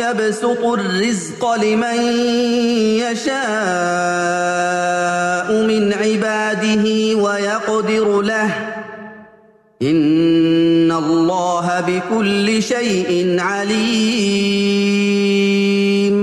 يبسط الرزق لمن يشاء من عباده ويقدر له إن الله بكل شيء عليم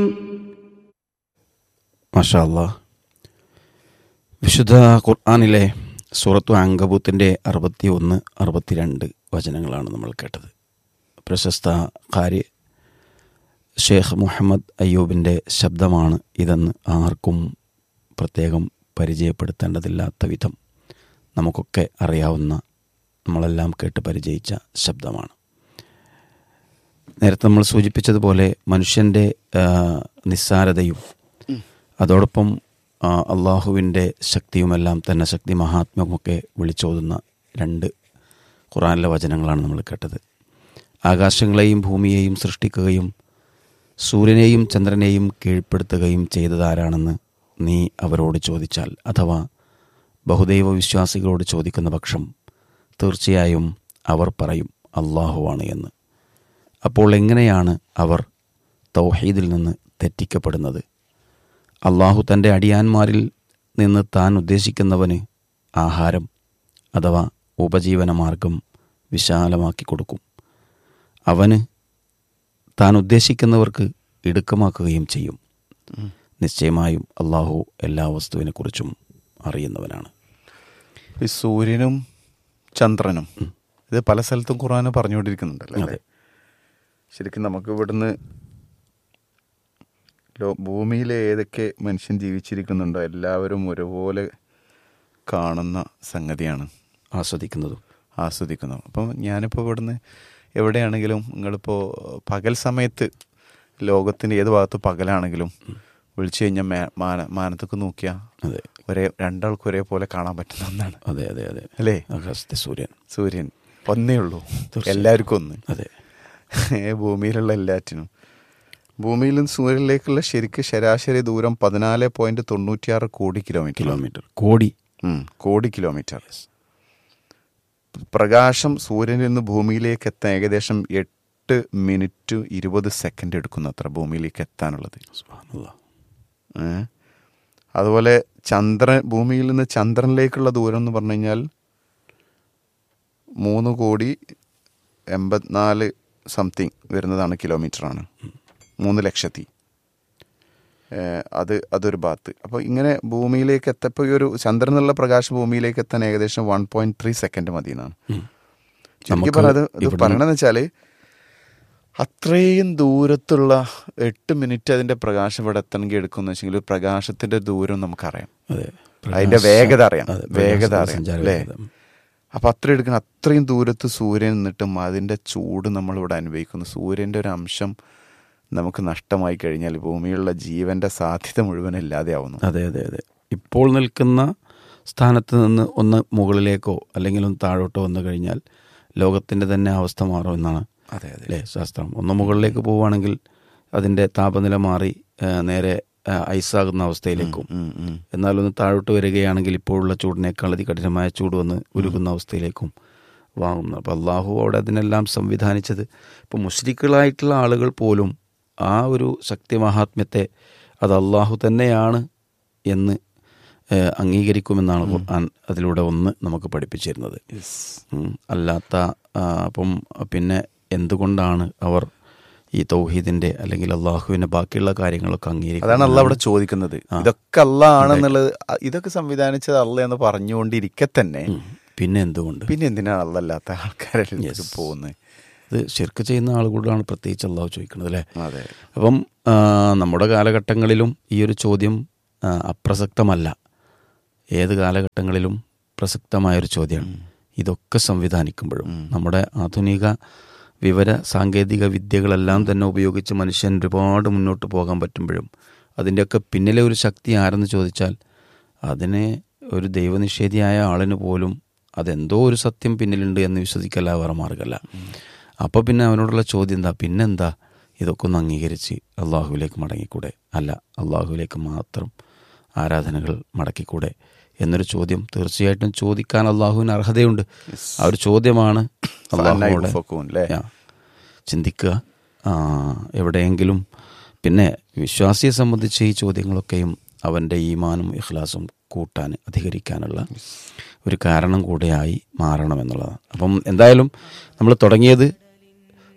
മാഷാ അല്ലാ വിശുദ്ധ ഖുർആാനിലെ സൂറത്തു അങ്കബൂത്തിൻ്റെ അറുപത്തി ഒന്ന് അറുപത്തിരണ്ട് വചനങ്ങളാണ് നമ്മൾ കേട്ടത് പ്രശസ്ത കാര്യ ഷേഖ് മുഹമ്മദ് അയ്യൂബിൻ്റെ ശബ്ദമാണ് ഇതെന്ന് ആർക്കും പ്രത്യേകം പരിചയപ്പെടുത്തേണ്ടതില്ലാത്ത വിധം നമുക്കൊക്കെ അറിയാവുന്ന നമ്മളെല്ലാം കേട്ട് പരിചയിച്ച ശബ്ദമാണ് നേരത്തെ നമ്മൾ സൂചിപ്പിച്ചതുപോലെ മനുഷ്യൻ്റെ ആ, നിസ്സാരതയും അതോടൊപ്പം ആ, അള്ളാഹുവിൻ്റെ ശക്തിയുമെല്ലാം തന്നെ ശക്തി മഹാത്മ്യമൊക്കെ വിളിച്ചോതുന്ന രണ്ട് ഖുറാനിലെ വചനങ്ങളാണ് നമ്മൾ കേട്ടത് ആകാശങ്ങളെയും ഭൂമിയെയും സൃഷ്ടിക്കുകയും സൂര്യനെയും ചന്ദ്രനെയും കീഴ്പ്പെടുത്തുകയും ചെയ്തതാരാണെന്ന് നീ അവരോട് ചോദിച്ചാൽ അഥവാ ബഹുദൈവ വിശ്വാസികളോട് ചോദിക്കുന്ന പക്ഷം തീർച്ചയായും അവർ പറയും അള്ളാഹുവാണ് എന്ന് അപ്പോൾ എങ്ങനെയാണ് അവർ തൗഹീദിൽ നിന്ന് തെറ്റിക്കപ്പെടുന്നത് അള്ളാഹു തൻ്റെ അടിയാന്മാരിൽ നിന്ന് താൻ ഉദ്ദേശിക്കുന്നവന് ആഹാരം അഥവാ ഉപജീവന മാർഗം വിശാലമാക്കി കൊടുക്കും അവന് താൻ ഉദ്ദേശിക്കുന്നവർക്ക് ഇടുക്കമാക്കുകയും ചെയ്യും നിശ്ചയമായും അള്ളാഹു എല്ലാ വസ്തുവിനെക്കുറിച്ചും അറിയുന്നവനാണ് ഈ സൂര്യനും ചന്ദ്രനും ഇത് പല സ്ഥലത്തും ഖുർആന് പറഞ്ഞുകൊണ്ടിരിക്കുന്നുണ്ടല്ലോ അല്ലേ? അതെ. ശരിക്കും നമുക്ക് ഇവിടുന്ന് ലോ- ഭൂമിയിലെ ഏതൊക്കെ മനുഷ്യൻ ജീവിച്ചിരിക്കുന്നുണ്ടോ എല്ലാവരും ഒരുപോലെ കാണുന്ന സംഗതിയാണ് ആസ്വദിക്കുന്നതും ആസ്വദിക്കുന്നത് അപ്പം ഞാനിപ്പോൾ ഇവിടുന്ന് എവിടെയാണെങ്കിലും നിങ്ങളിപ്പോൾ പകൽ സമയത്ത് ലോകത്തിൻ്റെ ഏത് ഭാഗത്ത് പകലാണെങ്കിലും വിളിച്ചു കഴിഞ്ഞാൽ മേ- മാന മാനത്തേക്ക് നോക്കിയാൽ അതെ ഒരേ രണ്ടാൾക്കും ഒരേപോലെ കാണാൻ പറ്റുന്ന ഒന്നാണ് അതെ അതെ അതെ അല്ലേ ആകാശത്തെ സൂര്യൻ സൂര്യൻ ഒന്നേ ഉള്ളൂ തീർച്ചയായും. എല്ലാവർക്കും ഒന്ന് അതെ ഭൂമിയിലുള്ള എല്ലാറ്റിനും ഭൂമിയിൽ നിന്ന് സൂര്യനിലേക്കുള്ള ശരിക്ക് ശരാശരി ദൂരം പതിനാല് പോയിന്റ് തൊണ്ണൂറ്റിയാറ് കോടി കിലോമീറ്റർ കിലോമീറ്റർ കോടി കോടി കിലോമീറ്റർ പ്രകാശം സൂര്യനിൽ നിന്ന് ഭൂമിയിലേക്ക് എത്താൻ ഏകദേശം എട്ട് മിനിറ്റ് ഇരുപത് സെക്കൻഡ് എടുക്കുന്നു അത്ര ഭൂമിയിലേക്ക് എത്താനുള്ളത് സുബ്ഹാനല്ലാഹ്. ഏ? അതുപോലെ ചന്ദ്രൻ ഭൂമിയിൽ നിന്ന് ചന്ദ്രനിലേക്കുള്ള ദൂരം എന്ന് പറഞ്ഞു കഴിഞ്ഞാൽ മൂന്ന് കോടി എൺപത്തിനാല് സംതിങ് വരുന്നതാണ് കിലോമീറ്ററാണ് മൂന്ന് ലക്ഷത്തി ഏ, അത് അതൊരു ഭാഗത്ത് അപ്പോൾ ഇങ്ങനെ ഭൂമിയിലേക്ക് എത്തപ്പോൾ ഈ ഒരു ചന്ദ്രൻ എന്നുള്ള പ്രകാശം ഭൂമിയിലേക്ക് എത്താൻ ഏകദേശം വൺ പോയിന്റ് ത്രീ സെക്കൻഡ് മതി എന്നാണ് ഉം. ശരിക്കും നമുക്ക് പറഞ്ഞത് ഇത് ഇവിടുന്ന് പറയണമെന്ന് വെച്ചാല് അത്രയും ദൂരത്തുള്ള എട്ട് മിനിറ്റ് അതിന്റെ പ്രകാശം ഇവിടെ എത്തണമെങ്കിൽ എടുക്കുന്ന വെച്ചെങ്കിൽ പ്രകാശത്തിന്റെ ദൂരം നമുക്കറിയാം അതെ അതിന്റെ പ്രകാശ- വേഗത അറിയാം അതെ, വേഗത പ്രകാശത്തിന്റെ അറിയാം സഞ്ചാര അല്ലേ വേഗത. അപ്പൊ അത്ര എടുക്കുന്ന അത്രയും ദൂരത്ത് സൂര്യൻ നിന്നിട്ടും അതിന്റെ ചൂട് നമ്മൾ ഇവിടെ അനുഭവിക്കുന്നു സൂര്യന്റെ ഒരു അംശം നമുക്ക് നഷ്ടമായി കഴിഞ്ഞാൽ ഭൂമിയിലുള്ള ജീവന്റെ സാധ്യത മുഴുവൻ ഇല്ലാതെയാവുന്നു അതെ അതെ അതെ ഇപ്പോൾ നിൽക്കുന്ന സ്ഥാനത്ത് നിന്ന് ഒന്ന് മുകളിലേക്കോ അല്ലെങ്കിൽ ഒന്ന് താഴോട്ടോ വന്നു കഴിഞ്ഞാൽ ലോകത്തിൻ്റെ തന്നെ അവസ്ഥ മാറുമെന്നാണ് അതെ അതെ അല്ലേ ശാസ്ത്രം ഒന്ന് മുകളിലേക്ക് പോവുകയാണെങ്കിൽ അതിൻ്റെ താപനില മാറി ആ, നേരെ ആ, ഐസാകുന്ന അവസ്ഥയിലേക്കും ഉം, ഉം. എന്നാൽ ഒന്ന് താഴോട്ട് വരികയാണെങ്കിൽ ഇപ്പോഴുള്ള ചൂടിനേക്കാൾ അതികഠിനമായ ചൂട് വന്ന് ഉരുകുന്ന അവസ്ഥയിലേക്കും വാങ്ങുന്നു അപ്പോൾ അള്ളാഹു അവിടെ അതിനെല്ലാം സംവിധാനിച്ചത് ഇപ്പോൾ മുസ്ലിക്കുകളായിട്ടുള്ള ആളുകൾ പോലും ആ ഒരു ശക്തി മഹാത്മ്യത്തെ അത് അള്ളാഹു തന്നെയാണ് എന്ന് ഏഹ്, അംഗീകരിക്കുമെന്നാണ് ഖുർആൻ അതിലൂടെ ഒന്ന് നമുക്ക് പഠിപ്പിച്ചിരുന്നത് ഉം. അല്ലാത്ത ആ, അപ്പം പിന്നെ എന്തുകൊണ്ടാണ് അവർ ഈ തൗഹീദിന്റെ അല്ലെങ്കിൽ അള്ളാഹുവിന്റെ ബാക്കിയുള്ള കാര്യങ്ങളൊക്കെ അംഗീകരിക്കുന്നത് അതാണ് അല്ല അവിടെ ചോദിക്കുന്നത് ഇതൊക്കെ അല്ല ആണെന്നുള്ളത് അ- ഇതൊക്കെ സംവിധാനിച്ചത് അല്ല എന്ന് പറഞ്ഞുകൊണ്ടിരിക്കെ തന്നെ ഉം. പിന്നെ എന്തുകൊണ്ട് പിന്നെ എന്തിനാണ് അല്ലല്ലാത്ത ആൾക്കാരുടെ അടുത്തേക്ക് പോകുന്നത് ഇത് ശിർക്ക് ചെയ്യുന്ന ആളുകളോടാണ് പ്രത്യേകിച്ച് അള്ളാഹു ചോദിക്കുന്നത് അല്ലേ അതെ അപ്പം ആ, നമ്മുടെ കാലഘട്ടങ്ങളിലും ഈ ഒരു ചോദ്യം ആ, അപ്രസക്തമല്ല ഏത് കാലഘട്ടങ്ങളിലും പ്രസക്തമായൊരു ചോദ്യമാണ് ഇതൊക്കെ സംവിധാനിക്കുമ്പോഴും നമ്മുടെ ആധുനിക വിവര സാങ്കേതിക വിദ്യകളെല്ലാം തന്നെ ഉപയോഗിച്ച് മനുഷ്യൻ ഒരുപാട് മുന്നോട്ട് പോകാൻ പറ്റുമ്പോഴും അതിൻ്റെയൊക്കെ പിന്നിലെ ഒരു ശക്തി ആരെന്ന് ചോദിച്ചാൽ അതിനെ ഒരു ദൈവനിഷേധിയായ ആളിന് പോലും അതെന്തോ ഒരു സത്യം പിന്നിലുണ്ട് എന്ന് വിശ്വസിക്കല്ല വേറെ മാർഗമല്ല അപ്പോൾ പിന്നെ അവനോടുള്ള ചോദ്യം എന്താ പിന്നെന്താ ഇതൊക്കെ ഒന്ന് അംഗീകരിച്ച് അള്ളാഹുവിലേക്ക് മടങ്ങിക്കൂടെ അല്ല അള്ളാഹുവിലേക്ക് മാത്രം ആരാധനകൾ മടക്കിക്കൂടെ എന്നൊരു ചോദ്യം തീർച്ചയായിട്ടും ചോദിക്കാൻ അള്ളാഹുവിന് അർഹതയുണ്ട് ആ ഒരു ചോദ്യമാണ് അള്ളാഹുവോട് ഫക്കൂൻ, അല്ലേ? ആ, ചിന്തിക്കുക ആ, എവിടെയെങ്കിലും പിന്നെ വിശ്വാസിയെ സംബന്ധിച്ച് ഈ ചോദ്യങ്ങളൊക്കെയും അവൻ്റെ ഈമാനും ഇഖ്ലാസും കൂട്ടാൻ അധികരിക്കാനുള്ള ഒരു കാരണം കൂടെയായി മാറണമെന്നുള്ളതാണ് അപ്പം എന്തായാലും നമ്മൾ തുടങ്ങിയത്